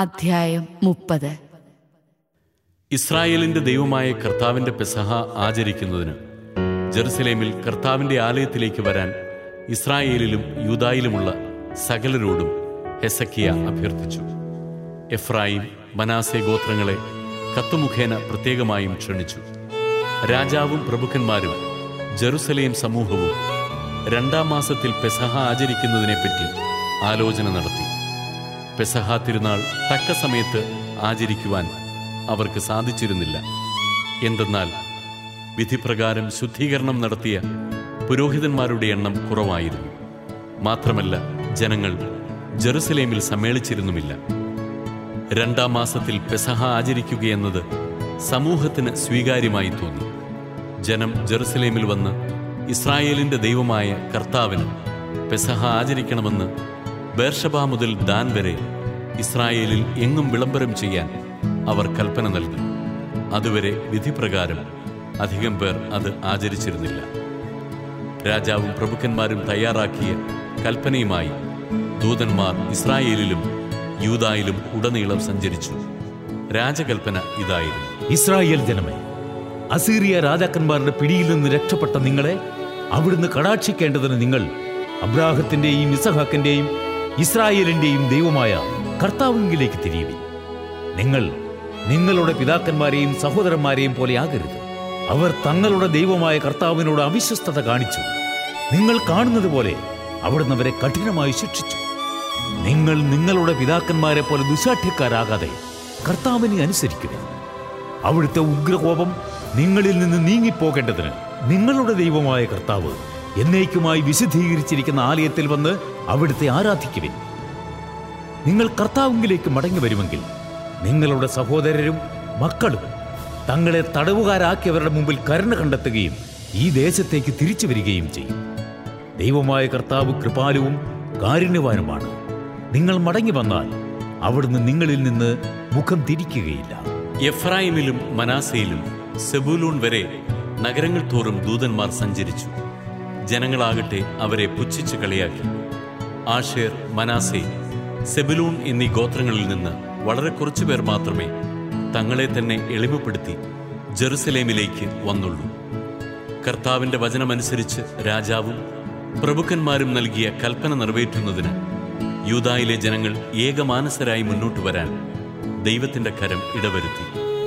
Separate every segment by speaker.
Speaker 1: അധ്യായം മുപ്പത്
Speaker 2: ഇസ്രായേലിന്റെ ദൈവമായ കർത്താവിന്റെ പെസഹ ആചരിക്കുന്നതിന് ജെറുസലേമിൽ കർത്താവിന്റെ ആലയത്തിലേക്ക് വരാൻ ഇസ്രായേലിലും യൂദായിലുമുള്ള സകലരോടും ഹെസക്കിയ അഭ്യർത്ഥിച്ചു എഫ്രായിം മനാസെ ഗോത്രങ്ങളെ കത്തുമുഖേന പ്രത്യേകമായും ക്ഷണിച്ചു രാജാവും പ്രഭുക്കന്മാരും ജെറുസലേം സമൂഹവും രണ്ടാം മാസത്തിൽ പെസഹ ആചരിക്കുന്നതിനെപ്പറ്റി ആലോചന നടത്തി പെസഹ തിരുനാൾ തക്ക സമയത്ത് ആചരിക്കുവാൻ അവർക്ക് സാധിച്ചിരുന്നില്ല എന്തെന്നാൽ വിധിപ്രകാരം ശുദ്ധീകരണം നടത്തിയ പുരോഹിതന്മാരുടെ എണ്ണം കുറവായിരുന്നു മാത്രമല്ല ജനങ്ങൾ ജെറുസലേമിൽ സമ്മേളിച്ചിരുന്നുമില്ല രണ്ടാം മാസത്തിൽ പെസഹ ആചരിക്കുകയെന്നത് സമൂഹത്തിന് സ്വീകാര്യമായി തോന്നി ജനം ജെറുസലേമിൽ വന്ന് ഇസ്രായേലിന്റെ ദൈവമായ കർത്താവിന് പെസഹ ആചരിക്കണമെന്ന് ബേർഷബ മുതൽ ദാൻ വരെ ഇസ്രായേലിൽ എങ്ങും വിളംബരം ചെയ്യാൻ അവർ കൽപ്പന നൽകി അതുവരെ വിധിപ്രകാരം അധികം പേർ അത് ആചരിച്ചിരുന്നില്ല രാജാവും പ്രഭുക്കന്മാരും തയ്യാറാക്കിയ കൽപ്പനയുമായി ദൂതന്മാർ ഇസ്രായേലിലും യൂദായിലും ഉടനീളം സഞ്ചരിച്ചു രാജകൽപ്പന ഇതായിരുന്നു
Speaker 3: ഇസ്രായേൽ ജനമേ അസീറിയ രാജാക്കന്മാരുടെ പിടിയിൽ നിന്ന് രക്ഷപ്പെട്ട നിങ്ങളെ അവിടുന്ന് കടാക്ഷിക്കേണ്ടതിന് നിങ്ങൾ അബ്രാഹത്തിന്റെയും ഇസഹാക്കിന്റെയും ഇസ്രായേലിന്റെയും ദൈവമായ കർത്താവിങ്കിലേക്ക് തിരിയുവിൻ നിങ്ങൾ നിങ്ങളുടെ പിതാക്കന്മാരെയും സഹോദരന്മാരെയും പോലെ ആകരുത് അവർ തങ്ങളുടെ ദൈവമായ കർത്താവിനോട് അവിശ്വസ്തത കാണിച്ചു നിങ്ങൾ കാണുന്നത് പോലെ അവിടുന്ന് അവരെ കഠിനമായി ശിക്ഷിച്ചു നിങ്ങൾ നിങ്ങളുടെ പിതാക്കന്മാരെ പോലെ ദുശാഠ്യക്കാരാകാതെ കർത്താവിനെ അനുസരിക്കുക അവിടുത്തെ ഉഗ്രകോപം നിങ്ങളിൽ നിന്ന് നീങ്ങിപ്പോകേണ്ടതിന് നിങ്ങളുടെ ദൈവമായ കർത്താവ് എന്നേക്കുമായി വിശുദ്ധീകരിച്ചിരിക്കുന്ന ആലയത്തിൽ വന്ന് അവിടുത്തെ ആരാധിക്കുവിൻ നിങ്ങൾ കർത്താവിങ്കിലേക്ക് മടങ്ങി വരുമെങ്കിൽ നിങ്ങളുടെ സഹോദരരും മക്കളും തങ്ങളെ തടവുകാരാക്കിയവരുടെ മുമ്പിൽ കരുണ കണ്ടെത്തുകയും ഈ ദേശത്തേക്ക് തിരിച്ചു വരികയും ചെയ്യും ദൈവമായ കർത്താവ് കൃപാലുവും കാരുണ്യവാനുമാണ് നിങ്ങൾ മടങ്ങി വന്നാൽ അവിടുന്ന് നിങ്ങളിൽ നിന്ന് മുഖം തിരിക്കുകയില്ല
Speaker 2: എഫ്രായിമിലും മനാസയിലും സെബൂലൂൺ വരെ നഗരങ്ങൾ തോറും ദൂതന്മാർ സഞ്ചരിച്ചു ജനങ്ങളാകട്ടെ അവരെ പുച്ഛിച്ചു കളിയാക്കി ആഷേർ മനാസെ സെബുലൂൺ എന്നീ ഗോത്രങ്ങളിൽ നിന്ന് വളരെ കുറച്ചു പേർ മാത്രമേ തങ്ങളെ തന്നെ എളിമപ്പെടുത്തി ജെറുസലേമിലേക്ക് വന്നുള്ളൂ കർത്താവിന്റെ വചനമനുസരിച്ച് രാജാവും പ്രഭുക്കന്മാരും നൽകിയ കൽപ്പന നിറവേറ്റുന്നതിന് യൂദായിലെ ജനങ്ങൾ ഏകമാനസരായി മുന്നോട്ട് വരാൻ ദൈവത്തിന്റെ കരം ഇടവരുത്തി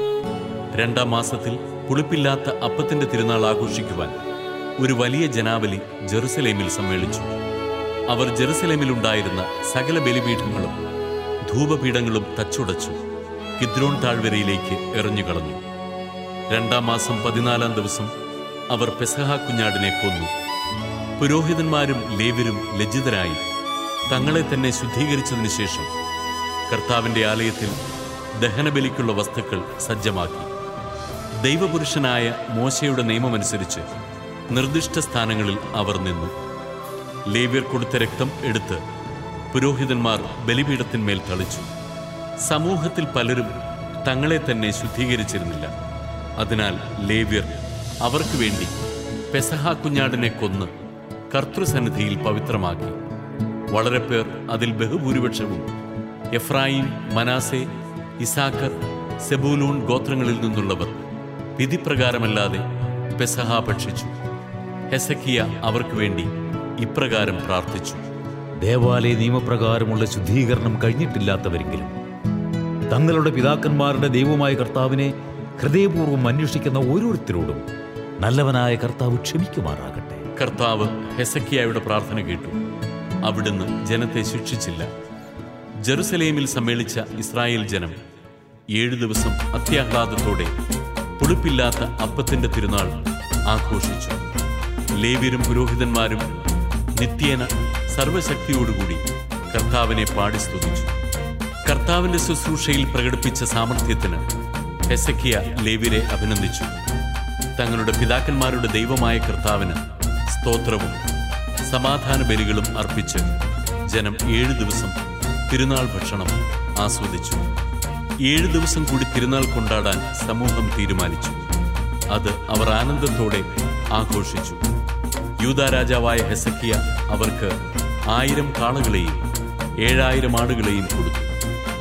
Speaker 2: രണ്ടാം മാസത്തിൽ പുളിപ്പില്ലാത്ത അപ്പത്തിന്റെ തിരുനാൾ ആഘോഷിക്കുവാൻ ഒരു വലിയ ജനാവലി ജെറുസലേമിൽ സമ്മേളിച്ചു അവർ ജെറുസലേമിലുണ്ടായിരുന്ന സകല ബലിപീഠങ്ങളും ധൂപപീഠങ്ങളും തച്ചുടച്ചു കിദ്രോൺ താഴ്വരയിലേക്ക് എറിഞ്ഞുകളഞ്ഞു രണ്ടാം മാസം പതിനാലാം ദിവസം അവർ പെസഹ കുഞ്ഞാടിനെ കൊന്നു പുരോഹിതന്മാരും ലേവരും ലജ്ജിതരായി തങ്ങളെ തന്നെ ശുദ്ധീകരിച്ചതിനു ശേഷം കർത്താവിന്റെ ആലയത്തിൽ ദഹനബലിക്കുള്ള വസ്തുക്കൾ സജ്ജമാക്കി ദൈവപുരുഷനായ മോശയുടെ നിയമമനുസരിച്ച് നിർദ്ദിഷ്ട സ്ഥാനങ്ങളിൽ അവർ നിന്നു ലേവ്യർ കൊടുത്ത രക്തം എടുത്ത് പുരോഹിതന്മാർ ബലിപീഠത്തിന്മേൽ തളിച്ചു സമൂഹത്തിൽ പലരും തങ്ങളെ തന്നെ ശുദ്ധീകരിച്ചിരുന്നില്ല അതിനാൽ ലേവ്യർ അവർക്ക് വേണ്ടി പെസഹ കുഞ്ഞാടിനെ കൊന്ന് കർത്തൃസന്നിധിയിൽ പവിത്രമാക്കി വളരെ പേർ അതിൽ ബഹുഭൂരിപക്ഷവും എഫ്രായിം മനാസെ ഇസാക്കർ സെബൂലൂൺ ഗോത്രങ്ങളിൽ നിന്നുള്ളവർ വിധിപ്രകാരമല്ലാതെ പെസഹ ഭക്ഷിച്ചു ഹെസക്കിയ അവർക്ക് വേണ്ടി ഇപ്രകാരം പ്രാർത്ഥിച്ചു
Speaker 3: ദേവാലയ നിയമപ്രകാരമുള്ള ശുദ്ധീകരണം കഴിഞ്ഞിട്ടില്ലാത്തവരെങ്കിലും തങ്ങളുടെ പിതാക്കന്മാരുടെ ദൈവമായ കർത്താവിനെ ഹൃദയപൂർവ്വം അന്വേഷിക്കുന്ന ഓരോരുത്തരോടും നല്ലവനായ കർത്താവ് ക്ഷമിക്കുമാറാകട്ടെ
Speaker 2: കർത്താവ് ഹെസക്കിയായുടെ പ്രാർത്ഥന കേട്ടു അവിടുന്ന് ജനത്തെ ശിക്ഷിച്ചില്ല ജെറുസലേമിൽ സമ്മേളിച്ച ഇസ്രായേൽ ജനം ഏഴു ദിവസം അത്യാഹ്ലാദത്തോടെ പുളിപ്പില്ലാത്ത അപ്പത്തിന്റെ തിരുനാൾ ആഘോഷിച്ചു ലേവ്യരും പുരോഹിതന്മാരും നിത്യേന സർവശക്തിയോടുകൂടി കർത്താവിനെ പാടി സ്തുതിച്ചു കർത്താവിന്റെ ശുശ്രൂഷയിൽ പ്രകടിപ്പിച്ച സാമർഥ്യത്തിന് ഹെസക്കിയ ലേവ്യരെ അഭിനന്ദിച്ചു തങ്ങളുടെ പിതാക്കന്മാരുടെ ദൈവമായ കർത്താവിന് സ്തോത്രവും സമാധാന ബലികളും അർപ്പിച്ച് ജനം ഏഴു ദിവസം തിരുനാൾ ഭക്ഷണം ആസ്വദിച്ചു ഏഴു ദിവസം കൂടി തിരുനാൾ കൊണ്ടാടാൻ സമൂഹം തീരുമാനിച്ചു അത് അവർ ആനന്ദത്തോടെ ആഘോഷിച്ചു യൂദാ രാജാവായ ഹെസക്കിയ അവർക്ക് ആയിരം കാളകളെയും ഏഴായിരം ആടുകളെയും കൊടുത്തു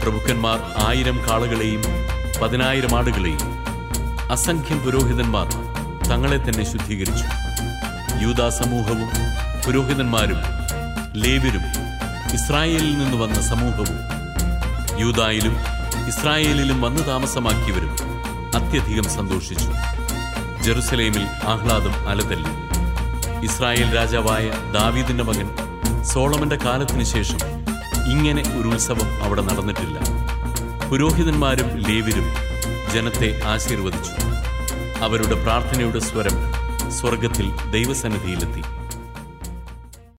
Speaker 2: പ്രഭുക്കന്മാർ ആയിരം കാളകളെയും പതിനായിരം ആടുകളെയും അസംഖ്യം പുരോഹിതന്മാർ തങ്ങളെ തന്നെ ശുദ്ധീകരിച്ചു യൂദാ സമൂഹവും പുരോഹിതന്മാരും ലേവ്യരും ഇസ്രായേലിൽ നിന്ന് വന്ന സമൂഹവും യൂദായിലും ഇസ്രായേലിലും വന്നു താമസമാക്കിയവരും അത്യധികം സന്തോഷിച്ചു ജെറുസലേമിൽ ആഹ്ലാദം അലതല്ലി ഇസ്രായേൽ രാജാവായ ദാവീദിന്റെ മകൻ സോളമന്റെ കാലത്തിന് ശേഷം ഇങ്ങനെ ഒരു ഉത്സവം അവിടെ നടന്നിട്ടില്ല പുരോഹിതന്മാരും ലേവ്യരും ജനത്തെ ആശീർവദിച്ചു അവരുടെ പ്രാർത്ഥനയുടെ സ്വരം സ്വർഗത്തിൽ ദൈവസന്നിധിയിലെത്തി